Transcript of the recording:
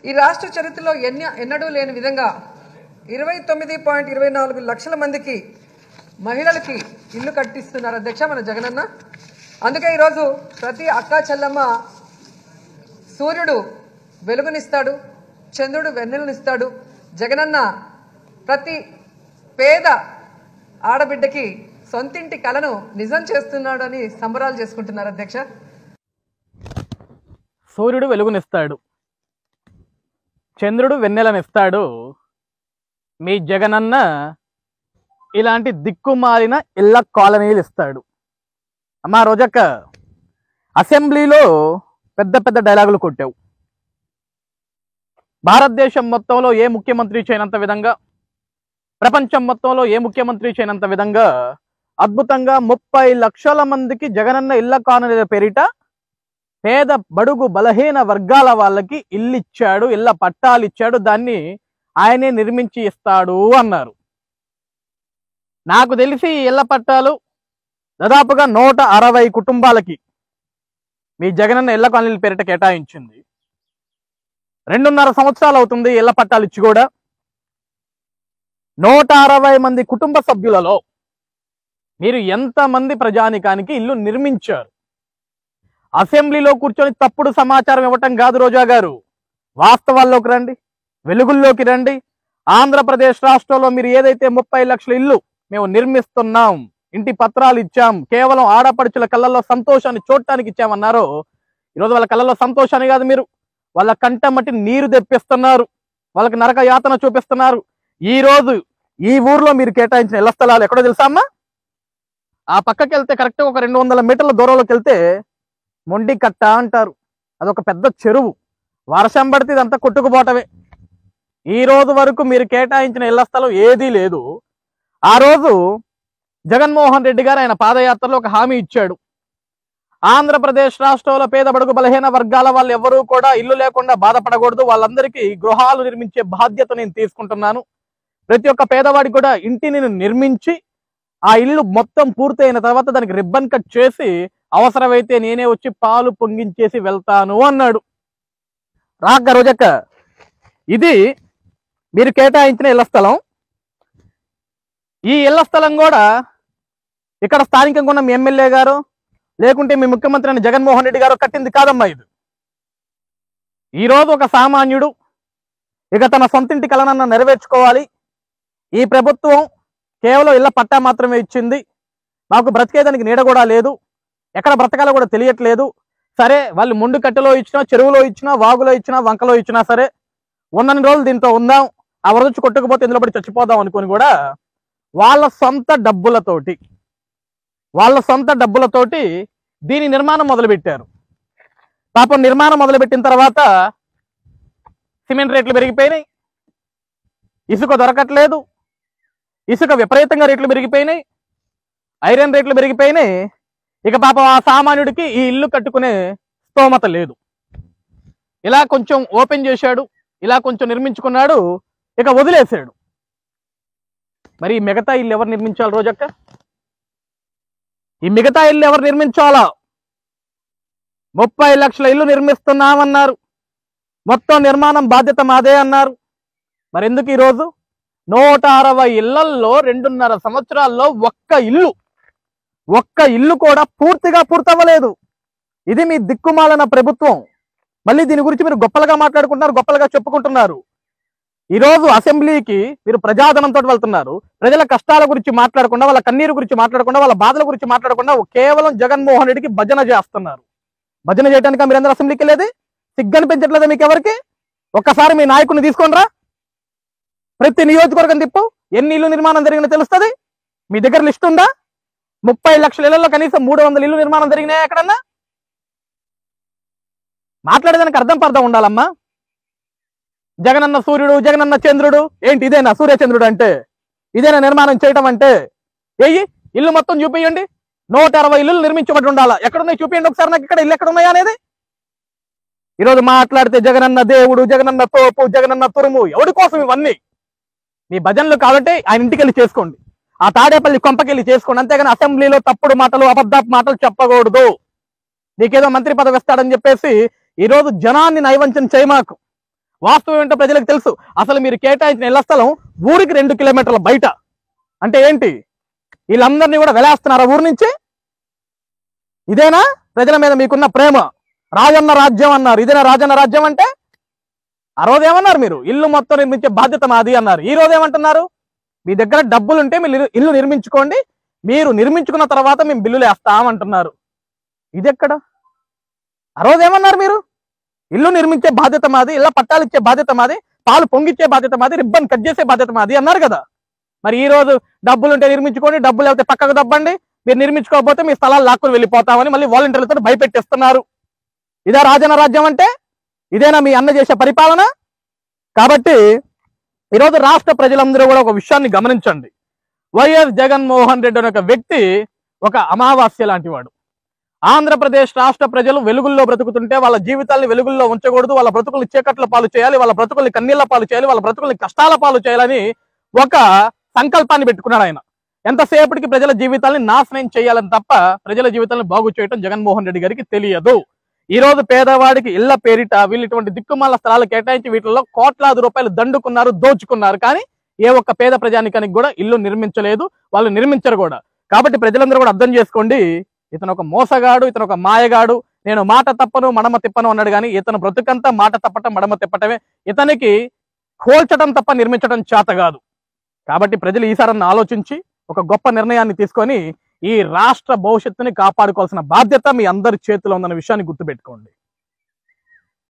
ఈ రాష్ట్ర చరిత్రలో ఎన్న ఎన్నడూ లేని విధంగా ఇరవై తొమ్మిది పాయింట్ ఇరవై నాలుగు లక్షల మందికి మహిళలకి ఇల్లు కట్టిస్తున్నారు అధ్యక్ష మన జగనన్న అందుకే ఈరోజు ప్రతి అక్క చెల్లమ్మ సూర్యుడు వెలుగునిస్తాడు చంద్రుడు వెన్నెలనిస్తాడు జగనన్న ప్రతి పేద ఆడబిడ్డకి సొంతింటి కలను నిజం చేస్తున్నాడు అని సంబరాలు చేసుకుంటున్నారు అధ్యక్ష సూర్యుడు వెలుగునిస్తాడు చంద్రుడు వెన్నెలనిస్తాడు మీ జగనన్న ఇలాంటి దిక్కుమాలిన ఇళ్ళ కాలనీలు ఇస్తాడు అమ్మా రోజక్క అసెంబ్లీలో పెద్ద పెద్ద డైలాగులు కొట్టావు భారతదేశం మొత్తంలో ఏ ముఖ్యమంత్రి చేయనంత విధంగా ప్రపంచం మొత్తంలో ఏ ముఖ్యమంత్రి చేయనంత విధంగా అద్భుతంగా ముప్పై లక్షల మందికి జగనన్న ఇళ్ళ కాలనీల పేరిట పేద బడుగు బలహీన వర్గాల వాళ్ళకి ఇల్లు ఇచ్చాడు ఇళ్ళ పట్టాలు ఇచ్చాడు దాన్ని ఆయనే నిర్మించి ఇస్తాడు అన్నారు నాకు తెలిసి ఈ ఇళ్ల పట్టాలు దాదాపుగా నూట అరవై కుటుంబాలకి మీ జగనన్న ఇళ్ల కాలనీల పేరిట కేటాయించింది రెండున్నర సంవత్సరాలు అవుతుంది ఇళ్ల పట్టాలు ఇచ్చి కూడా నూట అరవై మంది కుటుంబ సభ్యులలో మీరు ఎంతమంది ప్రజానికానికి ఇల్లు నిర్మించారు అసెంబ్లీలో కూర్చొని తప్పుడు సమాచారం ఇవ్వటం కాదు రోజా గారు వాస్తవాల్లోకి రండి వెలుగుల్లోకి రండి ఆంధ్రప్రదేశ్ రాష్ట్రంలో మీరు ఏదైతే ముప్పై లక్షల ఇల్లు మేము నిర్మిస్తున్నాం ఇంటి పత్రాలు ఇచ్చాం కేవలం ఆడపడుచుల కళ్ళల్లో సంతోషాన్ని చూడటానికి ఇచ్చామన్నారో ఈరోజు వాళ్ళ కళ్ళల్లో సంతోషాన్ని కాదు మీరు వాళ్ళ కంట మట్టి నీరు తెప్పిస్తున్నారు వాళ్ళకి నరక యాతన చూపిస్తున్నారు ఈ రోజు ఈ ఊర్లో మీరు కేటాయించిన ఇళ్ల స్థలాలు ఎక్కడో తెలుసా అమ్మా ఆ పక్కకి వెళ్తే కరెక్ట్గా ఒక రెండు వందల మీటర్ల దూరంలోకి వెళ్తే మొండి కట్ట అంటారు అదొక పెద్ద చెరువు వర్షం పడితే ఇదంతా కొట్టుకుపోవటమే ఈ రోజు వరకు మీరు కేటాయించిన ఇళ్ల స్థలం ఏదీ లేదు ఆ రోజు జగన్మోహన్ రెడ్డి గారు ఆయన పాదయాత్రలో ఒక హామీ ఇచ్చాడు ఆంధ్రప్రదేశ్ రాష్ట్రంలో పేద బడుగు బలహీన వర్గాల వాళ్ళు ఎవరూ కూడా ఇల్లు లేకుండా బాధపడకూడదు వాళ్ళందరికీ గృహాలు నిర్మించే బాధ్యత నేను తీసుకుంటున్నాను ప్రతి ఒక్క పేదవాడికి కూడా ఇంటిని నేను నిర్మించి ఆ ఇల్లు మొత్తం పూర్తయిన తర్వాత దానికి రిబ్బన్ కట్ చేసి అవసరమైతే నేనే వచ్చి పాలు పొంగించేసి వెళ్తాను అన్నాడు రాక రోజక్క ఇది మీరు కేటాయించిన ఇళ్ల స్థలం ఈ ఇళ్ల స్థలం కూడా ఇక్కడ స్థానికంగా ఉన్న మీ ఎమ్మెల్యే గారు లేకుంటే మీ ముఖ్యమంత్రి అయిన జగన్మోహన్ రెడ్డి గారు కట్టింది కాదమ్మా ఇది ఈ రోజు ఒక సామాన్యుడు ఇక తన సొంతింటి కలనన్న నెరవేర్చుకోవాలి ఈ ప్రభుత్వం కేవలం ఇళ్ల పట్టా మాత్రమే ఇచ్చింది మాకు బ్రతికేదానికి నీడ కూడా లేదు ఎక్కడ బ్రతకాలో కూడా తెలియట్లేదు సరే వాళ్ళు ముండు కట్టెలో ఇచ్చినా చెరువులో ఇచ్చినా వాగులో ఇచ్చినా వంకలో ఇచ్చినా సరే ఉన్నన్ని రోజులు దీంతో ఉందాం ఆ వరదొచ్చి కొట్టుకుపోతే ఇందులో పడి చచ్చిపోదాం అనుకుని కూడా వాళ్ళ సొంత డబ్బులతోటి వాళ్ళ సొంత డబ్బులతోటి దీని నిర్మాణం మొదలుపెట్టారు పాపం నిర్మాణం మొదలుపెట్టిన తర్వాత సిమెంట్ రేట్లు పెరిగిపోయినాయి ఇసుక దొరకట్లేదు ఇసుక విపరీతంగా రేట్లు పెరిగిపోయినాయి ఐరన్ రేట్లు పెరిగిపోయినాయి ఇక పాపం ఆ సామాన్యుడికి ఈ ఇల్లు కట్టుకునే స్తోమత లేదు ఇలా కొంచెం ఓపెన్ చేశాడు ఇలా కొంచెం నిర్మించుకున్నాడు ఇక వదిలేశాడు మరి ఈ మిగతా ఇల్లు ఎవరు నిర్మించాలి రోజక్క ఈ మిగతా ఇల్లు ఎవరు నిర్మించాలా ముప్పై లక్షల ఇల్లు నిర్మిస్తున్నామన్నారు మొత్తం నిర్మాణం బాధ్యత మాదే అన్నారు మరి ఎందుకు ఈరోజు నూట అరవై ఇళ్లల్లో రెండున్నర సంవత్సరాల్లో ఒక్క ఇల్లు ఒక్క ఇల్లు కూడా పూర్తిగా పూర్తవ్వలేదు ఇది మీ దిక్కుమాలన ప్రభుత్వం మళ్ళీ దీని గురించి మీరు గొప్పలుగా మాట్లాడుకుంటున్నారు గొప్పలుగా చెప్పుకుంటున్నారు ఈ రోజు అసెంబ్లీకి మీరు ప్రజాధనంతో వెళ్తున్నారు ప్రజల కష్టాల గురించి మాట్లాడకుండా వాళ్ళ కన్నీరు గురించి మాట్లాడకుండా వాళ్ళ బాధల గురించి మాట్లాడకుండా కేవలం జగన్మోహన్ రెడ్డికి భజన చేస్తున్నారు భజన చేయడానికి మీరు అందరూ అసెంబ్లీకి వెళ్ళేది సిగ్గని పెంచట్లేదా మీకు ఎవరికి ఒక్కసారి మీ నాయకుడిని తీసుకోండిరా ప్రతి నియోజకవర్గం తిప్పు ఎన్ని ఇల్లు నిర్మాణం జరిగినా తెలుస్తుంది మీ దగ్గర లిస్ట్ ఉందా ముప్పై లక్షల ఇళ్లలో కనీసం మూడు వందల ఇల్లు నిర్మాణం జరిగినాయా ఎక్కడన్నా మాట్లాడేదానికి అర్థం పర్థం ఉండాలమ్మా జగనన్న సూర్యుడు జగనన్న చంద్రుడు ఏంటి ఇదేనా సూర్యచంద్రుడు అంటే ఇదేనా నిర్మాణం చేయటం అంటే ఏయి ఇల్లు మొత్తం చూపించండి నూట అరవై ఇల్లు నిర్మించబడి ఉండాలా ఎక్కడున్నాయి చూపించండి ఒకసారి నాకు ఇక్కడ ఇల్లు ఎక్కడ ఉన్నాయా అనేది ఈరోజు మాట్లాడితే జగనన్న దేవుడు జగనన్న తోపు జగనన్న తురుము ఎవడి కోసం ఇవన్నీ మీ భజనలు కాబట్టి ఆయన ఇంటికి వెళ్ళి చేసుకోండి ఆ తాడేపల్లి కొంపకెళ్ళి చేసుకోండి అంతేగాని అసెంబ్లీలో తప్పుడు మాటలు అబద్ధాపు మాటలు చెప్పకూడదు నీకేదో మంత్రి పదవి ఇస్తాడని చెప్పేసి ఈ రోజు జనాన్ని నైవంచన చేయమాకు వాస్తవం ఏంటో ప్రజలకు తెలుసు అసలు మీరు కేటాయించిన ఇళ్ల స్థలం ఊరికి రెండు కిలోమీటర్ల బయట అంటే ఏంటి వీళ్ళందరినీ కూడా వెలేస్తున్నారా ఊరు నుంచి ఇదేనా ప్రజల మీద మీకున్న ప్రేమ రాజన్న రాజ్యం అన్నారు ఇదేనా రాజన్న రాజ్యం అంటే ఆ రోజు ఏమన్నారు మీరు ఇల్లు మొత్తం నిర్మించే బాధ్యత మాది అన్నారు ఈ రోజు ఏమంటున్నారు మీ దగ్గర డబ్బులు ఉంటే మీరు ఇల్లు- ఇల్లు నిర్మించుకోండి మీరు నిర్మించుకున్న తర్వాత మేము బిల్లులు వేస్తామంటున్నారు ఇది ఎక్కడ ఆ రోజు ఏమన్నారు మీరు ఇల్లు నిర్మించే బాధ్యత మాది ఇళ్ళ పట్టాలు ఇచ్చే బాధ్యత మాది పాలు పొంగిచ్చే బాధ్యత మాది రిబ్బన్ కట్ చేసే బాధ్యత మాది అన్నారు కదా మరి ఈ రోజు డబ్బులు ఉంటే నిర్మించుకోండి డబ్బులు లేకపోతే పక్కకు దబ్బండి మీరు నిర్మించుకోకపోతే మీ స్థలాలు లాక్కుని వెళ్ళిపోతామని మళ్ళీ వాలంటీర్లతో భయపెట్టిస్తున్నారు ఇదే రాజన రాజ్యం అంటే ఇదేనా మీ అన్న చేసే పరిపాలన కాబట్టి ఈరోజు రాష్ట్ర ప్రజలందరూ కూడా ఒక విషయాన్ని గమనించండి వైఎస్ జగన్మోహన్ రెడ్డి అనే ఒక వ్యక్తి ఒక అమావాస్య లాంటి వాడు ఆంధ్రప్రదేశ్ రాష్ట్ర ప్రజలు వెలుగుల్లో బ్రతుకుతుంటే వాళ్ళ జీవితాల్ని వెలుగుల్లో ఉంచకూడదు వాళ్ళ బ్రతుకుల్ని చీకట్ల పాలు చేయాలి వాళ్ళ బ్రతుకుల్ని కన్నీళ్ల పాలు చేయాలి వాళ్ళ బ్రతుకుల్ని కష్టాల పాలు చేయాలని ఒక సంకల్పాన్ని పెట్టుకున్నాడు ఆయన ఎంతసేపటికి ప్రజల జీవితాల్ని నాశనం చేయాలని తప్ప ప్రజల జీవితాలను బాగు చేయడం జగన్మోహన్ రెడ్డి గారికి తెలియదు ఈ రోజు పేదవాడికి ఇళ్ల పేరిట వీళ్ళు ఇటువంటి దిక్కుమాల స్థలాలు కేటాయించి వీటిలో కోట్లాది రూపాయలు దండుకున్నారు దోచుకున్నారు కానీ ఏ ఒక్క పేద ప్రజానికానికి కూడా ఇల్లు నిర్మించలేదు వాళ్ళు నిర్మించరు కూడా కాబట్టి ప్రజలందరూ కూడా అర్థం చేసుకోండి ఇతను ఒక మోసగాడు ఇతను ఒక మాయగాడు నేను మాట తప్పను మడమ తిప్పను అన్నాడు కానీ ఇతను బ్రతుకంతా మాట తప్పటం మడమ తిప్పటమే ఇతనికి కోల్చడం తప్ప నిర్మించడం చేత కాదు కాబట్టి ప్రజలు ఈసారన్న ఆలోచించి ఒక గొప్ప నిర్ణయాన్ని తీసుకొని ఈ రాష్ట్ర భవిష్యత్తుని కాపాడుకోవాల్సిన బాధ్యత మీ అందరి చేతిలో ఉందన్న విషయాన్ని గుర్తుపెట్టుకోండి